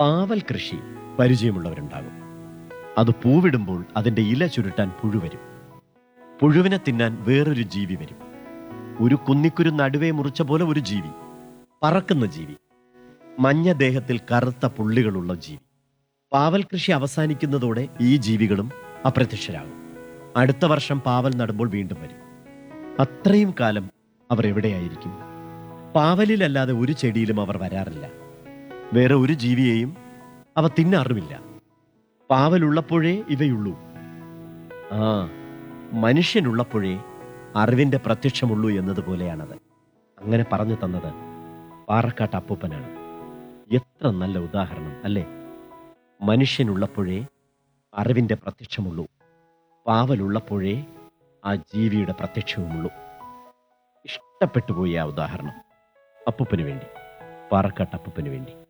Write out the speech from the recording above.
പാവൽ കൃഷി പരിചയമുള്ളവരുണ്ടാകും അത് പൂവിടുമ്പോൾ അതിന്റെ ഇല ചുരുട്ടാൻ പുഴു വരും പുഴുവിനെ തിന്നാൻ വേറൊരു ജീവി വരും ഒരു കുന്നിക്കുരു നടുവേ മുറിച്ച പോലെ ഒരു ജീവി പറക്കുന്ന ജീവി മഞ്ഞ ദേഹത്തിൽ കറുത്ത പുള്ളികളുള്ള ജീവി പാവൽ കൃഷി അവസാനിക്കുന്നതോടെ ഈ ജീവികളും അപ്രത്യക്ഷരാകും അടുത്ത വർഷം പാവൽ നടുമ്പോൾ വീണ്ടും വരും അത്രയും കാലം അവർ എവിടെയായിരിക്കും പാവലിലല്ലാതെ ഒരു ചെടിയിലും അവർ വരാറില്ല വേറെ ഒരു ജീവിയെയും അവ തിന്നാറുമില്ല പാവലുള്ളപ്പോഴേ ഇവയുള്ളൂ ആ മനുഷ്യനുള്ളപ്പോഴേ അറിവിന്റെ പ്രത്യക്ഷമുള്ളൂ എന്നതുപോലെയാണത് അങ്ങനെ പറഞ്ഞു തന്നത് പാറക്കാട്ട് അപ്പൂപ്പനാണ് എത്ര നല്ല ഉദാഹരണം അല്ലേ മനുഷ്യനുള്ളപ്പോഴേ അറിവിന്റെ പ്രത്യക്ഷമുള്ളൂ പാവലുള്ളപ്പോഴേ ആ ജീവിയുടെ പ്രത്യക്ഷവുമുള്ളൂ ഇഷ്ടപ്പെട്ടു പോയി ആ ഉദാഹരണം അപ്പൂപ്പന് വേണ്ടി പാറക്കാട്ട് അപ്പൂപ്പന് വേണ്ടി